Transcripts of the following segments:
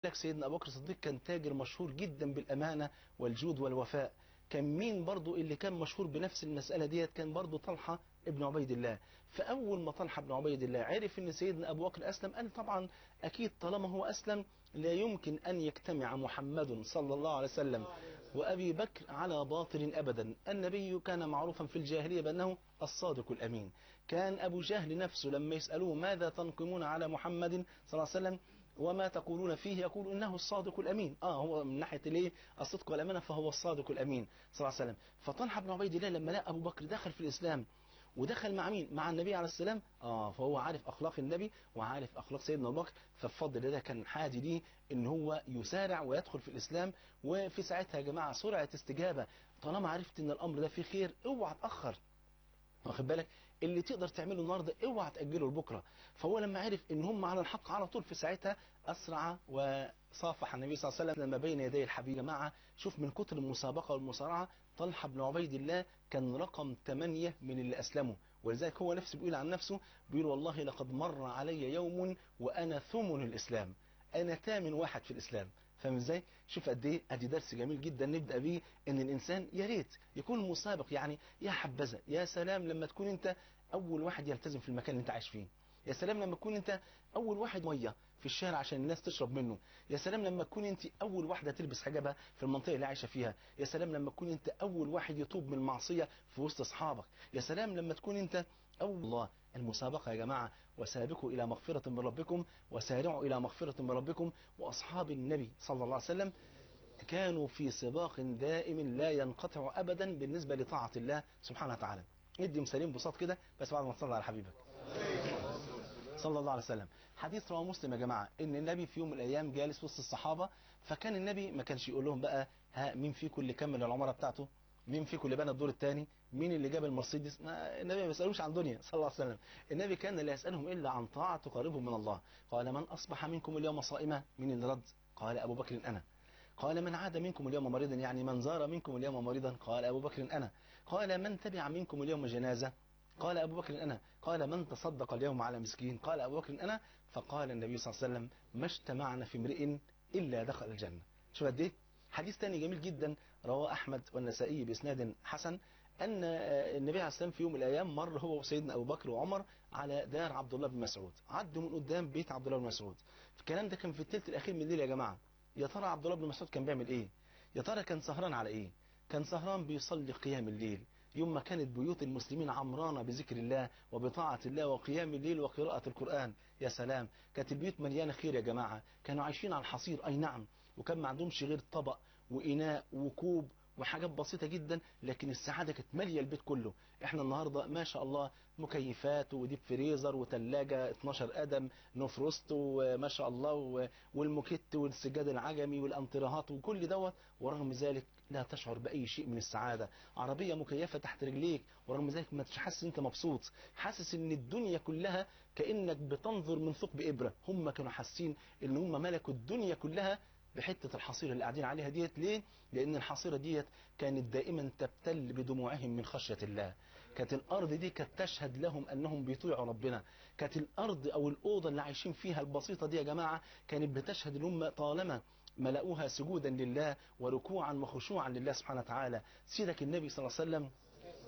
لك سيدنا ابو بكر الصديق كان تاجر مشهور جدا بالامانه والجود والوفاء كان مين برضو اللي كان مشهور بنفس المسألة ديت كان برضو طلحة ابن عبيد الله فأول ما طلحة ابن عبيد الله عرف ان سيدنا أبو بكر أسلم قال طبعا أكيد طالما هو أسلم لا يمكن أن يجتمع محمد صلى الله عليه وسلم وأبي بكر على باطل أبدا النبي كان معروفا في الجاهلية بأنه الصادق الأمين كان أبو جهل نفسه لما يسألوه ماذا تنقمون على محمد صلى الله عليه وسلم وما تقولون فيه يقول انه الصادق الامين اه هو من ناحيه الايه الصدق والامانه فهو الصادق الامين صلى الله عليه وسلم فطلحه بن عبيد الله لما لقى ابو بكر دخل في الاسلام ودخل مع مين مع النبي عليه السلام اه فهو عارف اخلاق النبي وعارف اخلاق سيدنا ابو بكر فبفضل ده كان حاجه دي ان هو يسارع ويدخل في الاسلام وفي ساعتها يا جماعه سرعه استجابه طالما عرفت ان الامر ده فيه خير اوعى تاخر واخد بالك اللي تقدر تعمله النهارده اوعى تاجله لبكره فهو لما عرف ان هم على الحق على طول في ساعتها اسرع وصافح النبي صلى الله عليه وسلم لما بين يدي الحبيب يا جماعه شوف من كتر المسابقه والمصارعه طلحه بن عبيد الله كان رقم 8 من اللي اسلموا ولذلك هو نفسه بيقول عن نفسه بيقول والله لقد مر علي يوم وانا ثمن الاسلام انا ثامن واحد في الاسلام فاهم ازاي شوف قد ايه ادي درس جميل جدا نبدا بيه ان الانسان يا ريت يكون مسابق يعني يا حبذا يا سلام لما تكون انت اول واحد يلتزم في المكان اللي انت عايش فيه يا سلام لما تكون انت اول واحد ميه في الشارع عشان الناس تشرب منه يا سلام لما تكون انت اول واحده تلبس حجابها في المنطقه اللي عايشه فيها يا سلام لما تكون انت اول واحد يتوب من المعصيه في وسط اصحابك يا سلام لما تكون انت اول الله المسابقه يا جماعه وسابقوا الى مغفره من ربكم وسارعوا الى مغفره من ربكم واصحاب النبي صلى الله عليه وسلم كانوا في سباق دائم لا ينقطع ابدا بالنسبه لطاعه الله سبحانه وتعالى ادي مثالين بساط كده بس بعد ما تصلي على حبيبك صلى الله عليه وسلم حديث رواه مسلم يا جماعه ان النبي في يوم من الايام جالس وسط الصحابه فكان النبي ما كانش يقول لهم بقى ها مين فيكم اللي كمل العمره بتاعته مين فيكم اللي بنى الدور الثاني مين اللي جاب المرسيدس ما النبي ما بيسالوش عن دنيا صلى الله عليه وسلم النبي كان لا يسالهم الا عن طاعه تقربهم من الله قال من اصبح منكم اليوم صائما مين اللي رد قال ابو بكر انا قال من عاد منكم اليوم مريضا يعني من زار منكم اليوم مريضا قال ابو بكر انا قال من تبع منكم اليوم جنازه قال أبو بكر أنا قال من تصدق اليوم على مسكين قال أبو بكر أنا فقال النبي صلى الله عليه وسلم ما اجتمعنا في امرئ إلا دخل الجنة شوف قد ايه حديث تاني جميل جدا رواه أحمد والنسائي بإسناد حسن أن النبي عليه السلام في يوم من الأيام مر هو وسيدنا أبو بكر وعمر على دار عبد الله بن مسعود عدوا من قدام بيت عبد الله بن مسعود الكلام ده كان في الثلث الأخير من الليل يا جماعة يا ترى عبد الله بن مسعود كان بيعمل إيه يا ترى كان سهران على إيه كان سهران بيصلي قيام الليل يوم ما كانت بيوت المسلمين عمرانة بذكر الله وبطاعة الله وقيام الليل وقراءة القرآن يا سلام كانت البيوت مليانة خير يا جماعة كانوا عايشين على الحصير أي نعم وكان ما عندهمش غير طبق وإناء وكوب وحاجات بسيطة جدا لكن السعادة كانت مالية البيت كله احنا النهاردة ما شاء الله مكيفات وديب فريزر وتلاجة 12 قدم نوفروست وما شاء الله والموكيت والسجاد العجمي والانتراهات وكل دوت ورغم ذلك لا تشعر بأي شيء من السعادة عربية مكيفة تحت رجليك ورغم ذلك ما حاسس انت مبسوط حاسس ان الدنيا كلها كأنك بتنظر من ثقب إبرة هم كانوا حاسين ان هم ملكوا الدنيا كلها بحتة الحصيرة اللي قاعدين عليها ديت ليه؟ لأن الحصيرة ديت كانت دائما تبتل بدموعهم من خشية الله كانت الأرض دي كانت تشهد لهم أنهم بيطيعوا ربنا كانت الأرض أو الأوضة اللي عايشين فيها البسيطة دي يا جماعة كانت بتشهد ان هم طالما ملأوها سجودا لله وركوعا وخشوعا لله سبحانه وتعالى سيدك النبي صلى الله عليه وسلم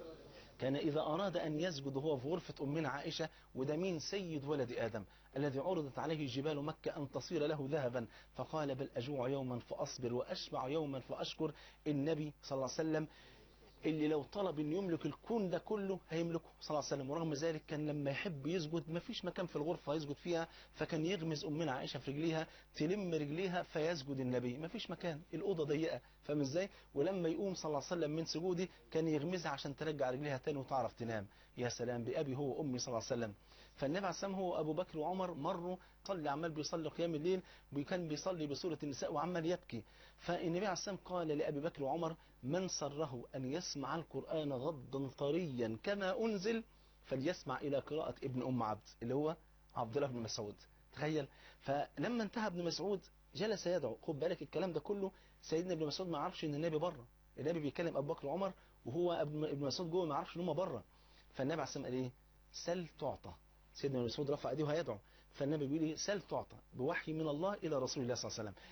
كان إذا أراد أن يسجد هو في غرفة أمنا عائشة وده مين سيد ولد آدم الذي عرضت عليه جبال مكة أن تصير له ذهبا فقال بل أجوع يوما فأصبر وأشبع يوما فأشكر النبي صلى الله عليه وسلم اللي لو طلب ان يملك الكون ده كله هيملكه صلى الله عليه وسلم ورغم ذلك كان لما يحب يسجد ما فيش مكان في الغرفة يسجد فيها فكان يغمز أمنا عائشة في رجليها تلم رجليها فيسجد النبي ما فيش مكان الأوضة ضيقة فاهم ازاي ولما يقوم صلى الله عليه وسلم من سجودي كان يغمزها عشان ترجع رجليها تاني وتعرف تنام يا سلام بأبي هو وأمي صلى الله عليه وسلم فالنبي عليه السلام هو أبو بكر وعمر مروا صلي عمال بيصلي قيام الليل وكان بيصلي بسورة النساء وعمال يبكي فالنبي عليه السلام قال لأبي بكر وعمر من سره أن يسمع القرآن غضا طريا كما أنزل فليسمع إلى قراءة ابن أم عبد اللي هو عبد الله بن مسعود تخيل فلما انتهى ابن مسعود جلس يدعو خد بالك الكلام ده كله سيدنا ابن مسعود ما يعرفش ان النبي بره النبي بيكلم ابو بكر وعمر وهو ابن مسعود جوه ما يعرفش ان هم بره فالنبي عليه السلام قال ايه سل تعطى سيدنا ابن مسعود رفع ايديه وهيدعو فالنبي بيقول ايه سل تعطى بوحي من الله الى رسول الله صلى الله عليه وسلم